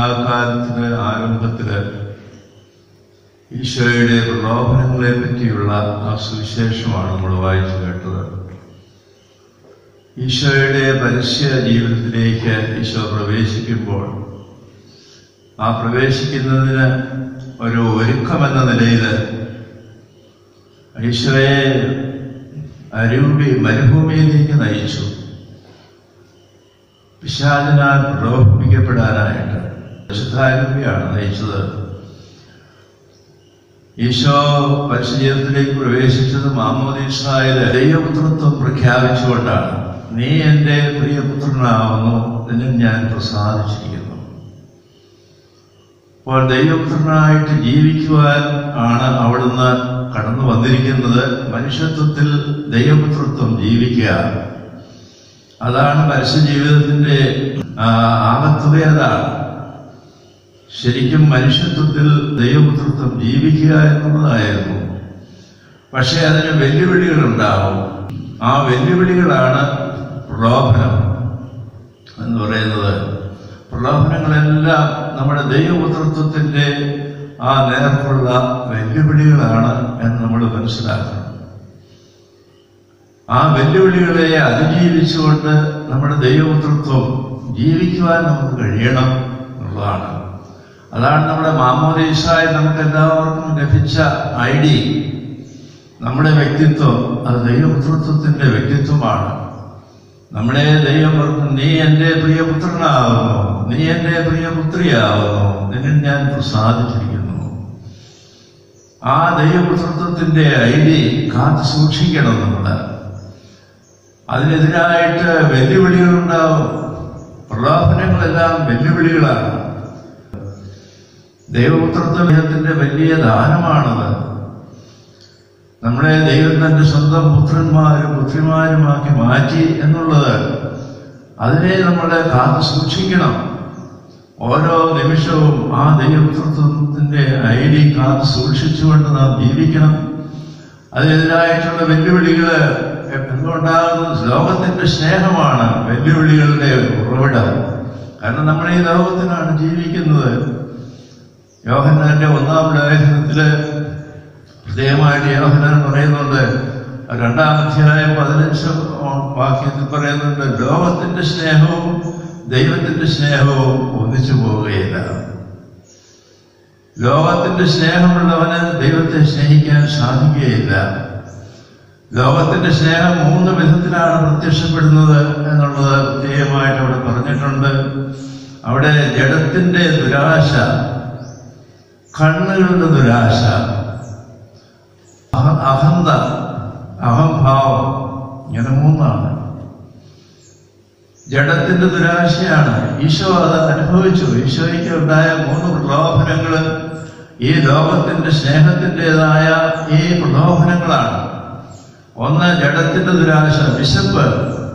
സഭാകാലത്തിന് ആരംഭത്തില് ഈശോയുടെ പ്രലോഭനങ്ങളെ പറ്റിയുള്ള ആ സുവിശേഷമാണ് നമ്മൾ വായിച്ചു കേട്ടത് ഈശോയുടെ പരസ്യ ജീവിതത്തിലേക്ക് ഈശോ പ്രവേശിക്കുമ്പോൾ ആ പ്രവേശിക്കുന്നതിന് ഒരു ഒരുക്കമെന്ന നിലയിൽ ഈശോയെ അരൂപി മരുഭൂമിയിലേക്ക് നയിച്ചു പിശാചനാൽ പ്രലോഭിപ്പിക്കപ്പെടാനായിട്ട് വിശുദ്ധാരൂപിയാണ് നയിച്ചത് ഈശോ പരിശുജീവിതത്തിലേക്ക് പ്രവേശിച്ചത് മാമോദീസായത് ദൈവപുത്രത്വം പ്രഖ്യാപിച്ചുകൊണ്ടാണ് നീ എൻ്റെ പ്രിയപുത്രനാവുന്നു നിന്നിൽ ഞാൻ പ്രസാദിച്ചിരിക്കുന്നു അപ്പോൾ ദൈവപുത്രനായിട്ട് ജീവിക്കുവാൻ ആണ് അവിടുന്ന് കടന്നു വന്നിരിക്കുന്നത് മനുഷ്യത്വത്തിൽ ദൈവപുത്രത്വം ജീവിക്കുക അതാണ് പരസ്യ ജീവിതത്തിന്റെ ആകത്തുക അതാണ് ശരിക്കും മനുഷ്യത്വത്തിൽ ദൈവപുത്രത്വം ജീവിക്കുക എന്നുള്ളതായിരുന്നു പക്ഷെ അതിന് വെല്ലുവിളികളുണ്ടാവും ആ വെല്ലുവിളികളാണ് പ്രലോഭനം എന്ന് പറയുന്നത് പ്രലോഭനങ്ങളെല്ലാം നമ്മുടെ ദൈവപുത്രത്വത്തിന്റെ ആ നേർക്കുള്ള വെല്ലുവിളികളാണ് എന്ന് നമ്മൾ മനസ്സിലാക്കണം ആ വെല്ലുവിളികളെ അതിജീവിച്ചുകൊണ്ട് നമ്മുടെ ദൈവപുത്രത്വം ജീവിക്കുവാൻ നമുക്ക് കഴിയണം എന്നുള്ളതാണ് അതാണ് നമ്മുടെ മാമോദീസായി നമുക്ക് എല്ലാവർക്കും ലഭിച്ച ഐ ഡി നമ്മുടെ വ്യക്തിത്വം അത് ദൈവപുത്രത്വത്തിന്റെ വ്യക്തിത്വമാണ് നമ്മളെ ദൈവം പറഞ്ഞു നീ എൻ്റെ പ്രിയപുത്രനാകുന്നു നീ എൻ്റെ പ്രിയപുത്രിയാകുന്നു നിന്നിൽ ഞാൻ പ്രസാദിച്ചിരിക്കുന്നു ആ ദൈവപുത്രത്വത്തിന്റെ ഐ ഡി കാത്തു സൂക്ഷിക്കണം നമ്മൾ അതിനെതിരായിട്ട് വെല്ലുവിളികളുണ്ടാവും പ്രലോഭനങ്ങളെല്ലാം വെല്ലുവിളികളാണ് ദൈവപുത്രത്വത്തിന്റെ വലിയ ദാനമാണത് നമ്മളെ ദൈവം തന്റെ സ്വന്തം പുത്രന്മാരും പുത്രിമാരുമാക്കി മാറ്റി എന്നുള്ളത് അതിനെ നമ്മളെ കാത്തു സൂക്ഷിക്കണം ഓരോ നിമിഷവും ആ ദൈവപുത്രത്വത്തിന്റെ ഐ ഡി കാത്തു സൂക്ഷിച്ചുകൊണ്ട് നാം ജീവിക്കണം അതിനെതിരായിട്ടുള്ള വെല്ലുവിളികള് എന്തുകൊണ്ടാകുന്നത് ലോകത്തിന്റെ സ്നേഹമാണ് വെല്ലുവിളികളുടെ ഉറവിടം കാരണം നമ്മൾ ഈ ലോകത്തിനാണ് ജീവിക്കുന്നത് യോഹന്നാന്റെ ഒന്നാം ലേഖനത്തില് പ്രത്യേകമായിട്ട് യോഹന്നാൻ പറയുന്നുണ്ട് രണ്ടാം അധ്യായം പതിനഞ്ച് വാക്യത്തിൽ പറയുന്നുണ്ട് ലോകത്തിന്റെ സ്നേഹവും ദൈവത്തിന്റെ സ്നേഹവും ഒന്നിച്ചു പോവുകയില്ല ലോകത്തിന്റെ സ്നേഹമുള്ളവന് ദൈവത്തെ സ്നേഹിക്കാൻ സാധിക്കുകയില്ല ലോകത്തിന്റെ സ്നേഹം മൂന്ന് വിധത്തിലാണ് പ്രത്യക്ഷപ്പെടുന്നത് എന്നുള്ളത് പ്രത്യേകമായിട്ട് അവിടെ പറഞ്ഞിട്ടുണ്ട് അവിടെ ജഡത്തിന്റെ ദുരാശ കണ്ണുകളുടെ ദുരാശ അഹന്ത അഹംഭാവം ഇങ്ങനെ മൂന്നാണ് ജഡത്തിന്റെ ദുരാശയാണ് ഈശോ അത് അനുഭവിച്ചു ഈശോയ്ക്ക് ഉണ്ടായ മൂന്ന് പ്രലോഭനങ്ങൾ ഈ ലോകത്തിന്റെ സ്നേഹത്തിൻ്റെതായ ഈ പ്രലോഭനങ്ങളാണ് ഒന്ന് ജഡത്തിന്റെ ദുരാശ വിശപ്പ്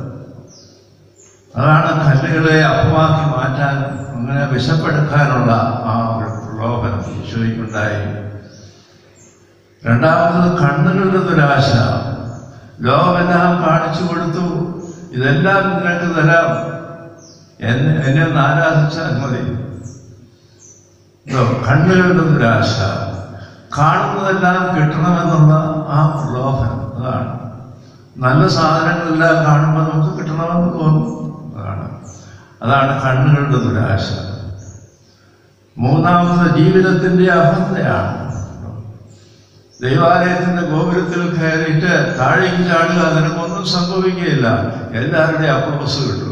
അതാണ് കല്ലുകളെ അപ്പമാക്കി മാറ്റാൻ അങ്ങനെ വിശപ്പെടുക്കാനുള്ള ആ ഒരു പ്രലോഭനം ഈശോയ്ക്കുണ്ടായി രണ്ടാമത് കണ്ണുകളുടെ ദുരാശ ലോകമെല്ലാം കാണിച്ചു കൊടുത്തു ഇതെല്ലാം നിനക്ക് തരാം എന്നെ എന്നെ ഒന്ന് ആരാധിച്ചാൽ മതി കണ്ണുകളുടെ ദുരാശ കാണുന്നതെല്ലാം കിട്ടണമെന്നുള്ള ആ പ്രലോഭനം അതാണ് നല്ല സാധനങ്ങളെല്ലാം കാണുമ്പോൾ നമുക്ക് കിട്ടണമെന്ന് തോന്നും അതാണ് അതാണ് കണ്ണുകളുടെ ദുരാശ മൂന്നാമത് ജീവിതത്തിന്റെ അഹന്തയാണ് ദൈവാലയത്തിന്റെ ഗോപുരത്തിൽ കയറിയിട്ട് താഴേക്ക് ചാടുക നിനക്കൊന്നും സംഭവിക്കുകയില്ല എല്ലാവരുടെയും അപ്രോസ് കിട്ടും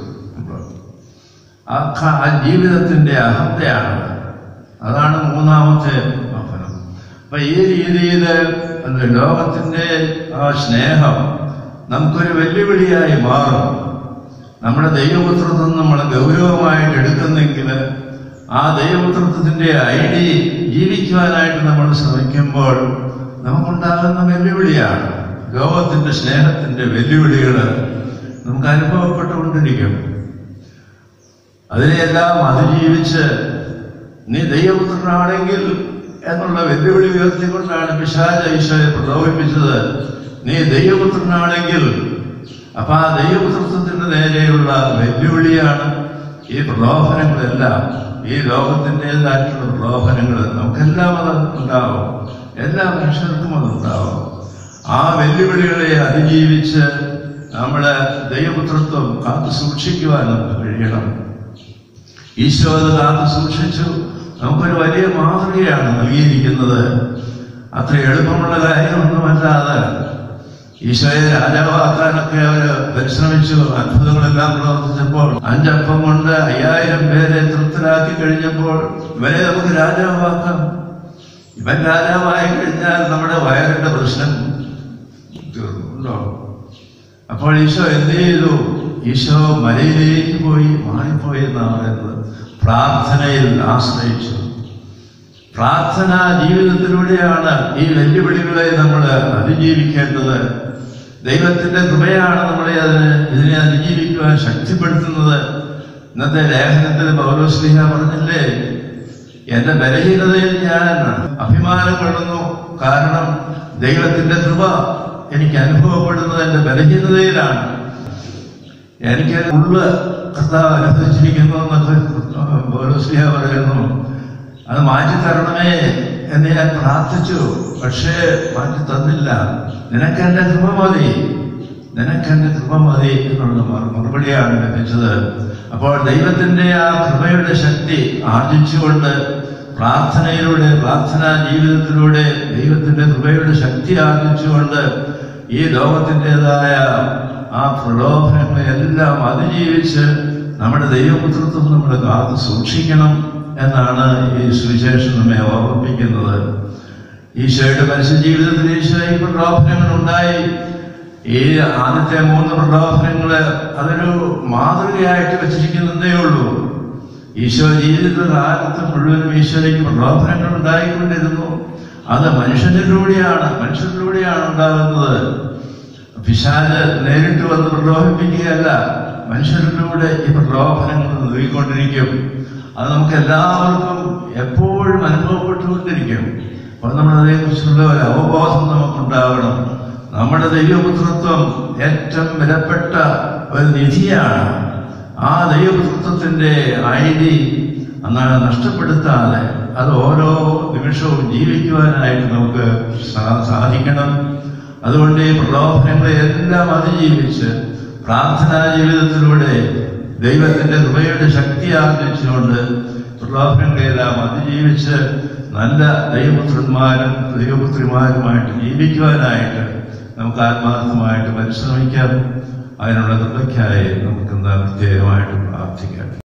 ആ ജീവിതത്തിന്റെ അഹന്തയാണ് അതാണ് മൂന്നാമത്തെ അഫനം അപ്പൊ ഈ രീതിയിൽ ലോകത്തിന്റെ ആ സ്നേഹം നമുക്കൊരു വെല്ലുവിളിയായി മാറും നമ്മുടെ ദൈവപുത്രത്വം നമ്മൾ ഗൗരവമായിട്ട് എടുക്കുന്നെങ്കിൽ ആ ദൈവപുത്രത്വത്തിന്റെ ഐ ഡി ജീവിക്കുവാനായിട്ട് നമ്മൾ ശ്രമിക്കുമ്പോൾ നമുക്കുണ്ടാകുന്ന വെല്ലുവിളിയാണ് ലോകത്തിന്റെ സ്നേഹത്തിന്റെ വെല്ലുവിളികൾ നമുക്ക് അനുഭവപ്പെട്ടുകൊണ്ടിരിക്കും അതിനെയെല്ലാം അതിജീവിച്ച് നീ ദൈവപുത്രനാണെങ്കിൽ എന്നുള്ള വെല്ലുവിളി ഉയർത്തിക്കൊണ്ടാണ് പിശാച ഈശോയെ പ്രലോഭിപ്പിച്ചത് നീ ദൈവപുത്രനാണെങ്കിൽ അപ്പൊ ആ ദൈവപുത്രത്വത്തിന്റെ നേരെയുള്ള വെല്ലുവിളിയാണ് ഈ പ്രലോഭനങ്ങളെല്ലാം ഈ ലോകത്തിൻ്റെതായിട്ടുള്ള പ്രലോഭനങ്ങൾ നമുക്കെല്ലാം അത് ഉണ്ടാവും എല്ലാ മനുഷ്യർക്കും അതുണ്ടാവും ആ വെല്ലുവിളികളെ അതിജീവിച്ച് നമ്മുടെ ദൈവപുത്രത്വം കാത്തു സൂക്ഷിക്കുവാൻ നമുക്ക് കഴിയണം ഈശോ അത് കാത്തു സൂക്ഷിച്ചു നമുക്കൊരു വലിയ മാതൃകയാണ് നൽകിയിരിക്കുന്നത് അത്ര എളുപ്പമുള്ള കാര്യമൊന്നുമല്ലാതെ ഈശോയെ രാജാവാക്കാനൊക്കെ അവര് പരിശ്രമിച്ചു അത്ഭുതങ്ങളെല്ലാം പ്രവർത്തിച്ചപ്പോൾ അഞ്ചപ്പം കൊണ്ട് അയ്യായിരം പേരെ തൃപ്തരാക്കി കഴിഞ്ഞപ്പോൾ ഇവരെ നമുക്ക് രാജാവാക്കാം ഇവൻ രാജാവായി കഴിഞ്ഞാൽ നമ്മുടെ വയറിന്റെ പ്രശ്നം തീർന്നുണ്ടോ അപ്പോൾ ഈശോ എന്ത് ചെയ്തു ഈശോ മലയിലേക്ക് പോയി മാറിപ്പോയി എന്നാണ് പറയുന്നത് പ്രാർത്ഥനയിൽ ആശ്രയിച്ചു പ്രാർത്ഥന ജീവിതത്തിലൂടെയാണ് ഈ വെല്ലുവിളികളെ നമ്മൾ അതിജീവിക്കേണ്ടത് ദൈവത്തിന്റെ കൃപയാണ് നമ്മളെ അതിന് ഇതിനെ അതിജീവിക്കുവാൻ ശക്തിപ്പെടുത്തുന്നത് ഇന്നത്തെ ലേഖനത്തിൽ പൗലോസ്ലിഹ പറഞ്ഞില്ലേ എന്റെ ബലഹീനതയിൽ ഞാൻ അഭിമാനം കൊള്ളുന്നു കാരണം ദൈവത്തിന്റെ കൃപ എനിക്ക് അനുഭവപ്പെടുന്നത് എന്റെ ബലഹീനതയിലാണ് എനിക്ക് ഉള്ള കർത്താവ് അനുഭവിച്ചിരിക്കുന്നു എന്നൊക്കെ പൗലോസ്ലിഹ പറയുന്നു അത് മാറ്റി തരണമേ എന്ന് ഞാൻ പ്രാർത്ഥിച്ചു പക്ഷേ മാറ്റി തന്നില്ല നിനക്ക് എന്റെ കൃപ മതി നിനക്ക് എന്റെ കൃപ മതി എന്നുള്ള മറു- മറുപടിയാണ് ലഭിച്ചത് അപ്പോൾ ദൈവത്തിന്റെ ആ കൃപയുടെ ശക്തി ആർജിച്ചുകൊണ്ട് പ്രാർത്ഥനയിലൂടെ പ്രാർത്ഥനാ ജീവിതത്തിലൂടെ ദൈവത്തിന്റെ കൃപയുടെ ശക്തി ആർജിച്ചുകൊണ്ട് ഈ ലോകത്തിൻ്റെതായ ആ പ്രലോഭനങ്ങളെ എല്ലാം അതിജീവിച്ച് നമ്മുടെ ദൈവപുത്രത്വം നമ്മൾ കാത്തു സൂക്ഷിക്കണം എന്നാണ് ഈ സുവിശേഷം നമ്മെ ഓർമ്മിപ്പിക്കുന്നത് ഈശോയുടെ മനുഷ്യ ജീവിതത്തിൽ ഈശോ ഈ പ്രലോഭനങ്ങൾ ഉണ്ടായി ഈ ആദ്യത്തെ മൂന്ന് പ്രലോഭനങ്ങള് അതൊരു മാതൃകയായിട്ട് വെച്ചിരിക്കുന്നതേ ഉള്ളൂ ഈശോ ജീവിത കാലത്ത് മുഴുവനും ഈശോയ്ക്ക് പ്രലോഭനങ്ങൾ ഉണ്ടായിക്കൊണ്ടിരുന്നു അത് മനുഷ്യനിലൂടെയാണ് മനുഷ്യരിലൂടെയാണ് ഉണ്ടാകുന്നത് പിശാല് നേരിട്ട് വന്ന് പ്രലോഭിപ്പിക്കുകയല്ല മനുഷ്യരിലൂടെ ഈ പ്രലോഭനങ്ങൾ നീങ്ങിക്കൊണ്ടിരിക്കും അത് നമുക്ക് എല്ലാവർക്കും എപ്പോഴും അനുഭവപ്പെട്ടുകൊണ്ടിരിക്കും അപ്പോൾ നമ്മൾ അതേക്കുറിച്ചുള്ള ഒരു അവബോധം നമുക്കുണ്ടാവണം നമ്മുടെ ദൈവപുത്രത്വം ഏറ്റവും വിലപ്പെട്ട ഒരു നിധിയാണ് ആ ദൈവപുത്രത്വത്തിന്റെ ഐഡി എന്നാൽ നഷ്ടപ്പെടുത്താതെ അത് ഓരോ നിമിഷവും ജീവിക്കുവാനായിട്ട് നമുക്ക് സാ- സാധിക്കണം അതുകൊണ്ട് ഈ പ്രലോഭനങ്ങളെ എല്ലാം അതിജീവിച്ച് പ്രാർത്ഥനാ ജീവിതത്തിലൂടെ ദൈവത്തിന്റെ കൃപയുടെ ശക്തി ആർജിച്ചുകൊണ്ട് പ്രലോഭനങ്ങളെല്ലാം അതിജീവിച്ച് നല്ല ദൈവപുത്രന്മാരും ദൈവപുത്രിമാരുമായിട്ട് ജീവിക്കുവാനായിട്ട് നമുക്ക് ആത്മാർത്ഥമായിട്ട് പരിശ്രമിക്കാം അതിനുള്ള കൃപയ്ക്കായി നമുക്ക് പ്രത്യേകമായിട്ട് പ്രാർത്ഥിക്കാം